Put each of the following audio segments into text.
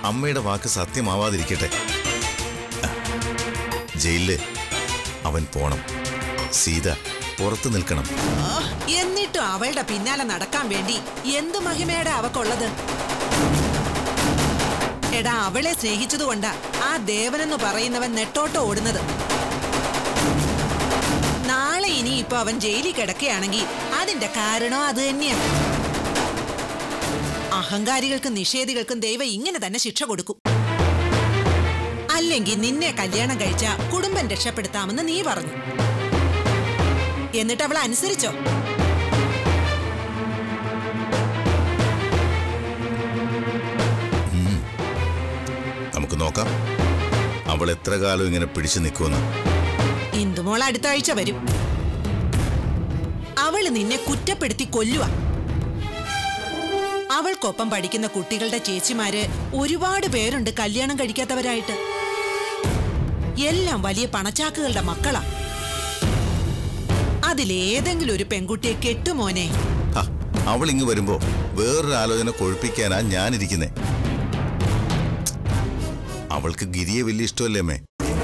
അമ്മയുടെ വാക്ക് സത്യമാവാതിരിക്കട്ടെ ആ, ജയിലില് അവൻ പോണം സീത പുറത്തു നിൽക്കണം ആ, എന്നിട്ടും അവളുടെ പിന്നാലെ നടക്കാൻ വേണ്ടി എന്തു മഹിമയുടെ അവക്കുള്ളത് എടാ അവളെ സ്നേഹിച്ചതുകൊണ്ടാ ആ ദേവനെന്ന് പറയുന്നവൻ നെട്ടോട്ട് ഓടുന്നത് നാളെ ഇനി ഇപ്പൊ അവൻ ജയിലിൽ കിടക്കുകയാണെങ്കിൽ അതിന്റെ കാരണം അത് തന്നെയാ അഹങ്കാരികൾക്കും നിഷേധികൾക്കും ദൈവം ഇങ്ങനെ തന്നെ ശിക്ഷ കൊടുക്കും അല്ലെങ്കിൽ നിന്നെ കല്യാണം കഴിച്ച കുടുംബം രക്ഷപ്പെടുത്താമെന്ന് നീ പറഞ്ഞു എന്നിട്ട് അവൾ അനുസരിച്ചോ നമുക്ക് നോക്കാം അവൾ എത്ര കാലം ഇങ്ങനെ പിടിച്ചു നിൽക്കുമെന്ന് ഇന്ദുമോൾ അടുത്ത ആഴ്ച വരും അവള് നിന്നെ കുറ്റപ്പെടുത്തി കൊല്ലുക അവൾക്കൊപ്പം പഠിക്കുന്ന കുട്ടികളുടെ ചേച്ചിമാര് ഒരുപാട് പേരുണ്ട് കല്യാണം കഴിക്കാത്തവരായിട്ട് എല്ലാം വലിയ പണച്ചാക്കുകളുടെ മക്കളാ അതിലേതെങ്കിലും ഒരു പെൺകുട്ടിയെ കെട്ടുമോനെ ഹ, അവൾ ഇങ്ങ് വരുമ്പോ വേറൊരു ആലോചന കൊഴുപ്പിക്കാനാ ഞാനിരിക്കുന്നേ അവൾക്ക് ഗിരിയെ വലിയ ഇഷ്ടമല്ലേ അമ്മേ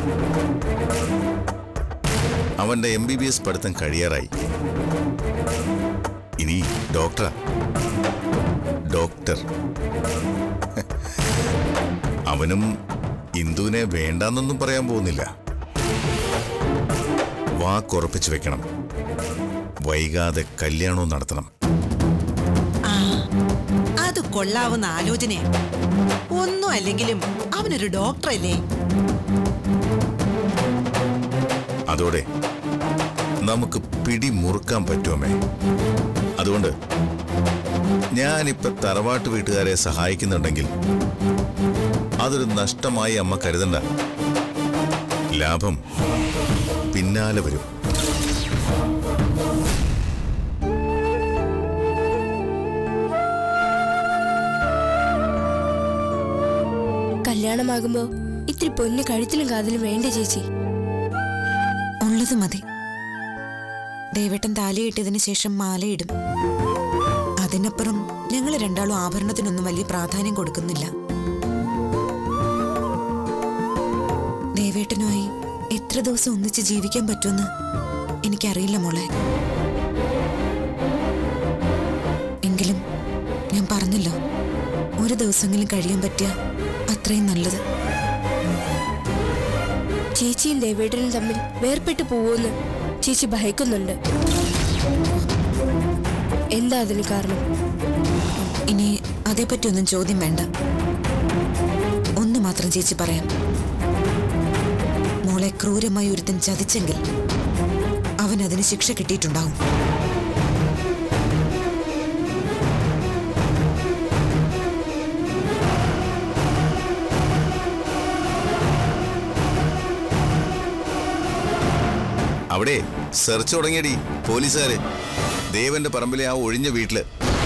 അവന്റെ എം ബി ബി എസ് പഠിത്തം കഴിയാറായി ഇനി ഡോക്ടറാ ഡോക്ടർ അവനും ഇന്ദുവിനെ വേണ്ടാന്നൊന്നും പറയാൻ പോകുന്നില്ല വാക്കുറപ്പിച്ചു വെക്കണം വൈകാതെ കല്യാണവും നടത്തണം ആ അത് കൊള്ളാവുന്ന ആലോചനയാ ഒന്നും അല്ലെങ്കിലും അവനൊരു ഡോക്ടറല്ലേ അതോടെ നമുക്ക് പിടി മുറുക്കാൻ പറ്റുമേ അതുകൊണ്ട് ഞാനിപ്പോ തറവാട്ട് വീട്ടുകാരെ സഹായിക്കുന്നുണ്ടെങ്കിൽ അതൊരു നഷ്ടമായി അമ്മ കരുതണ്ട ലാഭം പിന്നാലെ വരും കല്യാണമാകുമ്പോ ഇത്തിരി പൊന്ന് കഴുത്തിലും കാതിലും വേണ്ടേ ചേച്ചി ഉള്ളത് മതി ദേവേട്ടൻ താലിയിട്ടതിന് ശേഷം മാലയിടും അതിനപ്പുറം ഞങ്ങൾ രണ്ടാളും ആഭരണത്തിനൊന്നും വലിയ പ്രാധാന്യം കൊടുക്കുന്നില്ല ദേവേട്ടനുമായി എത്ര ദിവസം ഒന്നിച്ച് ജീവിക്കാൻ പറ്റുമെന്ന് എനിക്കറിയില്ല മോളെ എങ്കിലും ഞാൻ പറഞ്ഞല്ലോ ഒരു ദിവസമെങ്കിലും കഴിയാൻ പറ്റിയ അത്രയും നല്ലത് ചേച്ചിയും ദേവേട്ടനും തമ്മിൽ വേർപെട്ടു പോവുമെന്ന് ചേച്ചി ഭയക്കുന്നുണ്ട് എന്താ അതിന് കാരണം ഇനി അതേപ്പറ്റി ഒന്നും ചോദ്യം വേണ്ട ഒന്ന് മാത്രം ചേച്ചി പറയാം മോളെ ക്രൂരമായി ഒരുത്തൻ ചതിച്ചെങ്കിൽ അവൻ അതിന് ശിക്ഷ കിട്ടിയിട്ടുണ്ടാവും അവിടെ സെർച്ച് തുടങ്ങിയടി പോലീസുകാര് ദേവന്റെ പറമ്പിലെ ആ ഒഴിഞ്ഞ വീട്ടില്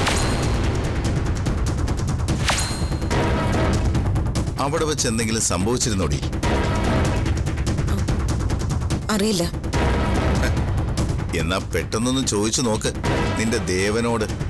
അവിടെ വെച്ച് എന്തെങ്കിലും സംഭവിച്ചിരുന്നോടി അറിയില്ല എന്നാ പെട്ടെന്നൊന്ന് ചോദിച്ചു നോക്ക് നിന്റെ ദേവനോട്